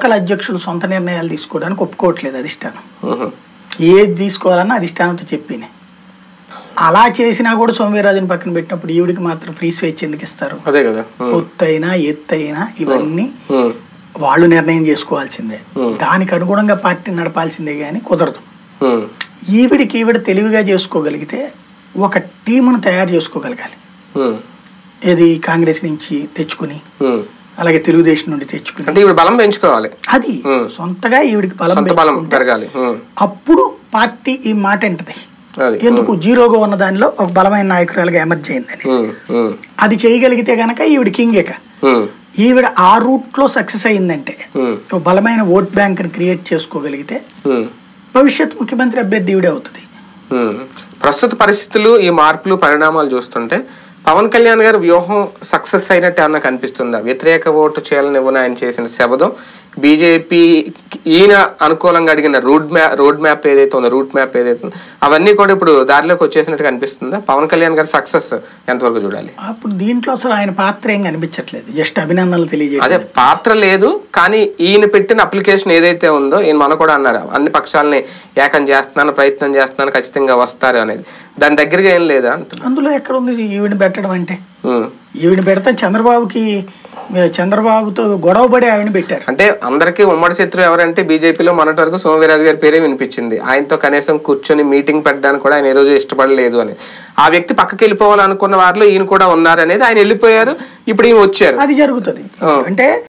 Local అధ్యక్షులు సొంత నిర్ణయాలు తీసుకోవడానికి ఒప్పుకోవట్లేదు అధిష్టానం ఉహు. ఏది తీసుకోవాలన్నా అధిష్టానంతో చెప్పినే అలా చేసినా కూడా సోమవీరాజుని పక్కన పెట్టినప్పుడు ఈవిడికి మాత్రం ఫ్రీ స్వేచ్ఛ ఎందుకు ఇస్తారు అదే కదా ఉమ్. పొత్తైనా ఎత్తైనా ఇవన్నీ ఉమ్. వాళ్ళు నిర్ణయం చేసుకోవాల్సిందే Hmm. దానికి అనుగుణంగా పార్టీ నడపాల్సిందే కానీ కుదరదు ఉమ్. ఈవిడికి ఈవిడ తెలివిగా చేసుకోగలిగితే ఒక టీమును తయారు చేసుకోగలగాలి ఉమ్. ఏది కాంగ్రెస్ నుంచి తెచ్చుకుని ఉమ్. అలాగే తెలుగుదేశం నుండి తెచ్చుకుని అంటే ఇప్పుడు బలం పెంచుకోవాలి అది Hmm. సొంతగా ఈవిడికి బలం సొంత బలం పెంచుకుంటే పెరగాలి ఉమ్. అప్పుడు పార్టీ ఈ మాట ఎంటది అది ఎందుకు జీరోగా ఉన్న దానిలో ఒక బలమైన నాయకురాలుగా ఎమర్జ్ అయిందని ఉమ్. ఉమ్. అది చేయగలిగితే గనక ఈవిడ కింగేక ఉమ్. ఈవిడ ఆ రూట్లో సక్సెస్ అయిందంటే ఉమ్. ఒక బలమైన ఓట్ బ్యాంక్ని క్రియేట్ చేసుకోగలిగితే ఉమ్. భవిష్యత్ ముఖ్యమంత్రి అభ్యర్థి ఈవిడే అవుతుంది ఉమ్. ప్రస్తుత పరిస్థితులు ఈ మార్పులు పరిణామాలు చూస్తుంటే పవన్ కళ్యాణ్ గారి వ్యూహం సక్సెస్ అయినట్టు ఏమన్నా కనిపిస్తుందా వ్యతిరేక ఓటు చేయాలని ఇవ్వని ఆయన చేసిన శబదం బీజేపీ ఈయన అనుకూలంగా అడిగిన రోడ్ మ్యాప్ రోడ్ మ్యాప్ ఏదైతే ఉందో రూట్ మ్యాప్ ఏదైతే ఉందో అవన్నీ కూడా ఇప్పుడు దారిలోకి వచ్చేసినట్టు కనిపిస్తుందా పవన్ కళ్యాణ్ గారి సక్సెస్ ఎంతవరకు చూడాలి అప్పుడు దీంట్లో అసలు ఆయన పాత్ర ఏం కనిపించట్లేదు జస్ట్ అభినందనలు అదే తెలియజేయడం పాత్ర లేదు కానీ ఈయన పెట్టిన అప్లికేషన్ ఏదైతే ఉందో ఈయన మన కూడా అన్నారు అన్ని పక్షాలని ఏకం చేస్తున్నాను ప్రయత్నం చేస్తున్నాను ఖచ్చితంగా వస్తారు అనేది దాని దగ్గరగా ఏం లేదా అంటున్నా అందులో ఎక్కడ ఉంది ఈవిని పెట్టడం అంటే ఉమ్. ఈవిని పెడితే చంద్రబాబుకి ఏ, చంద్రబాబుతో గొడవ పడి ఆవిడ పెట్టారు అంటే అందరికీ ఉమ్మడి శత్రువు ఎవరంటే బీజేపీలో మొన్నటి వరకు సోమవీరాజు గారి పేరే వినిపించింది ఆయనతో కనీసం కూర్చొని మీటింగ్ పెట్టడానికి కూడా ఆయన ఏ రోజు ఇష్టపడలేదు అని ఆ వ్యక్తి పక్కకి వెళ్ళిపోవాలనుకున్న వారిలో ఈయన కూడా ఉన్నారు అనేది ఆయన వెళ్ళిపోయారు ఇప్పుడు ఈయన వచ్చారు అది జరుగుతుంది ఆ. అంటే